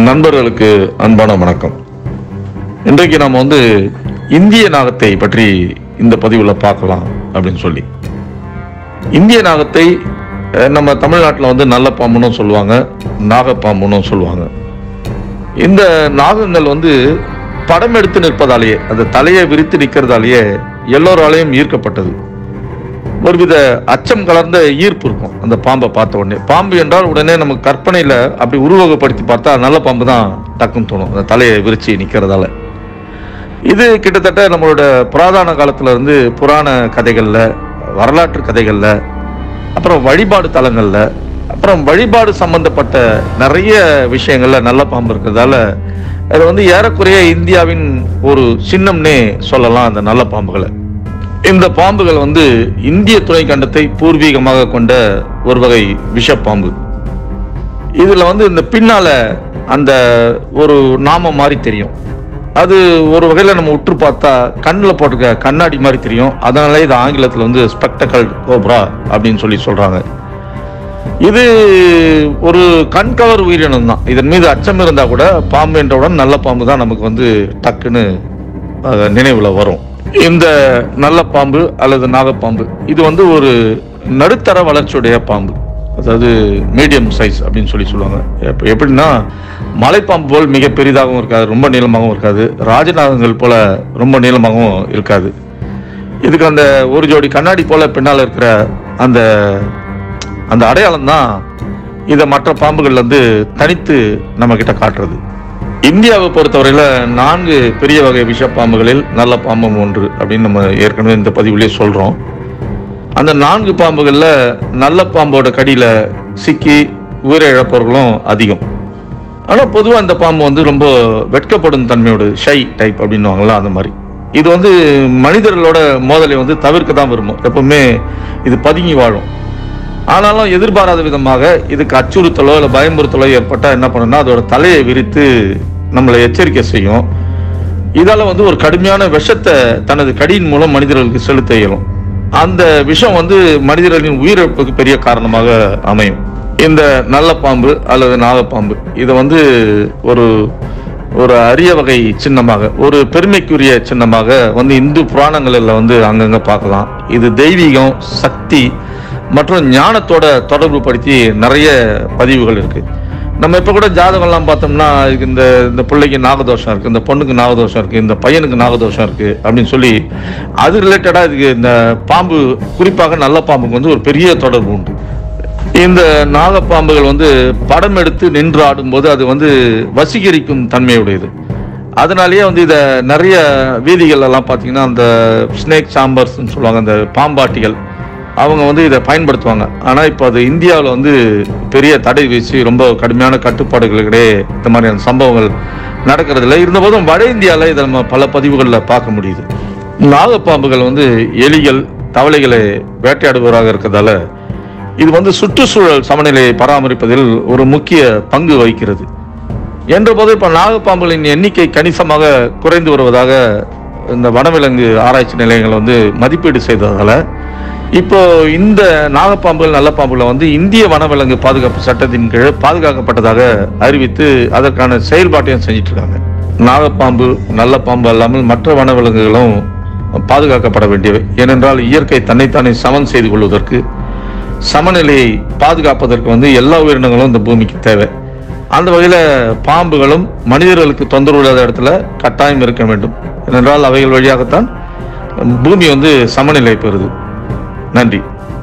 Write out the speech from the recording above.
நண்பர்களுக்கு அன்பான வணக்கம் இன்றைக்கு நாம் வந்து இந்திய நாகத்தை பற்றி இந்த பதிவில் பார்க்கலாம் அப்படின்னு சொல்லி இந்திய நாகத்தை அஹ், நம்ம தமிழ்நாட்டில் வந்து நல்ல பாம்புன்னு சொல்லுவாங்க நாகப்பாம்புன்னு சொல்லுவாங்க இந்த நாகங்கள் வந்து படம் எடுத்து நிற்பதாலேயே அந்த தலையை விரித்து நிற்கிறதாலேயே எல்லோராலையும் ஈர்க்கப்பட்டது ஒருவித அச்சம் கலர்ந்த ஈர்ப்பு இருக்கும் அந்த பாம்பை பார்த்த உடனே பாம்பு என்றால் உடனே நம்ம கற்பனையில அப்படி உருவகப்படுத்தி பார்த்தா நல்ல பாம்பு தான் டக்குன்னு தோணும் அந்த தலையை விரிச்சு நிக்கிறதால இது கிட்டத்தட்ட நம்மளோட புராதன காலத்துல இருந்து புராண கதைகள்ல வரலாற்று கதைகள்ல அப்புறம் வழிபாடு தலங்கள்ல அப்புறம் வழிபாடு சம்பந்தப்பட்ட நிறைய விஷயங்கள்ல நல்ல பாம்பு இருக்கிறதால அது வந்து ஏறக்குறைய இந்தியாவின் ஒரு சின்னம்னே சொல்லலாம் அந்த நல்ல பாம்புகளை இந்த பாம்புகள் வந்து இந்திய துணைக்கண்டத்தை பூர்வீகமாக கொண்ட ஒரு வகை விஷப்பாம்பு இதுல வந்து இந்த பின்னால அந்த ஒரு நாமம் மாதிரி தெரியும் அது ஒரு வகையில நம்ம உற்று பார்த்தா கண்ணில் போட்டிருக்க கண்ணாடி மாதிரி தெரியும் அதனால இது ஆங்கிலத்துல வந்து ஸ்பெக்டக்கல் கோப்ரா அப்படின்னு சொல்லி சொல்றாங்க இது ஒரு கண்கவர் உயிரினம் தான் இதன் மீது அச்சம் இருந்தா கூட பாம்பு என்றவுடன் நல்ல பாம்பு தான் நமக்கு வந்து டக்குன்னு அஹ், நினைவுல வரும் இந்த நல்ல பாம்பு அல்லது நாகப்பாம்பு இது வந்து ஒரு நடுத்தர வளர்ச்சியுடைய பாம்பு அதாவது மீடியம் சைஸ் அப்படின்னு சொல்லி சொல்லுவாங்க எப்ப- எப்படின்னா மலைப்பாம்பு போல் மிக பெரிதாகவும் இருக்காது ரொம்ப நீளமாகவும் இருக்காது ராஜநாகங்கள் போல ரொம்ப நீளமாகவும் இருக்காது இதுக்கு அந்த ஒரு ஜோடி கண்ணாடி போல பின்னால் இருக்கிற அந்த அந்த அடையாளம் தான் இதை மற்ற பாம்புகள்ல இருந்து தனித்து நம்ம கிட்ட காட்டுறது இந்தியாவை பொறுத்தவரையில நான்கு பெரிய வகை விஷப்பாம்புகளில் நல்ல பாம்பும் ஒன்று அப்படின்னு நம்ம ஏற்கனவே இந்த பதிவுலேயே சொல்றோம் அந்த நான்கு பாம்புகள்ல நல்ல பாம்போட கடியில சிக்கி உயிரிழப்பவர்களும் அதிகம் ஆனா பொதுவா இந்த பாம்பு வந்து ரொம்ப வெட்கப்படும் தன்மையோட ஷை டைப் அப்படின்னுவாங்கல்ல அந்த மாதிரி இது வந்து மனிதர்களோட மோதலை வந்து தவிர்க்க தான் விரும்பும் எப்பவுமே இது பதுங்கி வாழும் ஆனாலும் எதிர்பாராத விதமாக இதுக்கு அச்சுறுத்தலோ இல்லை பயமுறுத்தலோ ஏற்பட்டா என்ன பண்ணுன்னா அதோட தலையை விரித்து நம்மளை எச்சரிக்கை செய்யும் இதால வந்து ஒரு கடுமையான விஷத்தை தனது கடியின் மூலம் மனிதர்களுக்கு செலுத்த இயலும் அந்த விஷம் வந்து மனிதர்களின் உயிரிழப்புக்கு பெரிய காரணமாக அமையும் இந்த நல்ல பாம்பு அல்லது நாகப்பாம்பு இதை வந்து ஒரு ஒரு அரிய வகை சின்னமாக ஒரு பெருமைக்குரிய சின்னமாக வந்து இந்து புராணங்களில் வந்து அங்கங்க பார்க்கலாம் இது தெய்வீகம் சக்தி மற்றும் ஞானத்தோட தொடர்பு படுத்தி நிறைய பதிவுகள் இருக்கு நம்ம இப்ப கூட ஜாதகம்லாம் பார்த்தோம்னா இதுக்கு இந்த இந்த பிள்ளைக்கு நாகதோஷம் இருக்கு இந்த பொண்ணுக்கு நாகதோஷம் இருக்கு இந்த பையனுக்கு நாகதோஷம் இருக்கு அப்படின்னு சொல்லி அது ரிலேட்டடா இதுக்கு இந்த பாம்பு குறிப்பாக நல்ல பாம்புக்கு வந்து ஒரு பெரிய தொடர்பு உண்டு இந்த நாகப்பாம்புகள் வந்து படம் எடுத்து நின்று ஆடும்போது அது வந்து வசீகரிக்கும் தன்மையுடையது அதனாலேயே வந்து இதை நிறைய வீதிகள் எல்லாம் பார்த்தீங்கன்னா அந்த ஸ்னேக் சாம்பர்ஸ்னு சொல்லுவாங்க அந்த பாம்பாட்டிகள் அவங்க வந்து இதை பயன்படுத்துவாங்க ஆனால் இப்போ அது இந்தியாவில் வந்து பெரிய தடை வீசி ரொம்ப கடுமையான கட்டுப்பாடுகளுக்கிடையே இந்த மாதிரியான சம்பவங்கள் நடக்கிறதில்ல இருந்தபோதும் வட இந்தியாவில் இதை நம்ம பல பதிவுகளில் பார்க்க முடியுது நாகப்பாம்புகள் வந்து எலிகள் தவளைகளை வேட்டையாடுபவராக இருக்கிறதால இது வந்து சுற்றுச்சூழல் சமநிலையை பராமரிப்பதில் ஒரு முக்கிய பங்கு வகிக்கிறது என்ற போது இப்ப நாகப்பாம்புகளின் எண்ணிக்கை கணிசமாக குறைந்து வருவதாக இந்த வனவிலங்கு ஆராய்ச்சி நிலையங்கள் வந்து மதிப்பீடு செய்ததால இப்போ இந்த நாகப்பாம்புகள் நல்ல பாம்புகளை வந்து இந்திய வனவிலங்கு பாதுகாப்பு சட்டத்தின் கீழ் பாதுகாக்கப்பட்டதாக அறிவித்து அதற்கான செயல்பாட்டையும் செஞ்சிட்டு இருக்காங்க நாகப்பாம்பு நல்ல பாம்பு அல்லாமல் மற்ற வனவிலங்குகளும் பாதுகாக்கப்பட வேண்டியவை ஏனென்றால் இயற்கை தன்னைத்தானே சமன் செய்து கொள்வதற்கு சமநிலையை பாதுகாப்பதற்கு வந்து எல்லா உயிரினங்களும் இந்த பூமிக்கு தேவை அந்த வகையில பாம்புகளும் மனிதர்களுக்கு தொந்தரவு இல்லாத இடத்துல கட்டாயம் இருக்க வேண்டும் ஏனென்றால் அவைகள் வழியாகத்தான் பூமி வந்து சமநிலை பெறுது நன்றி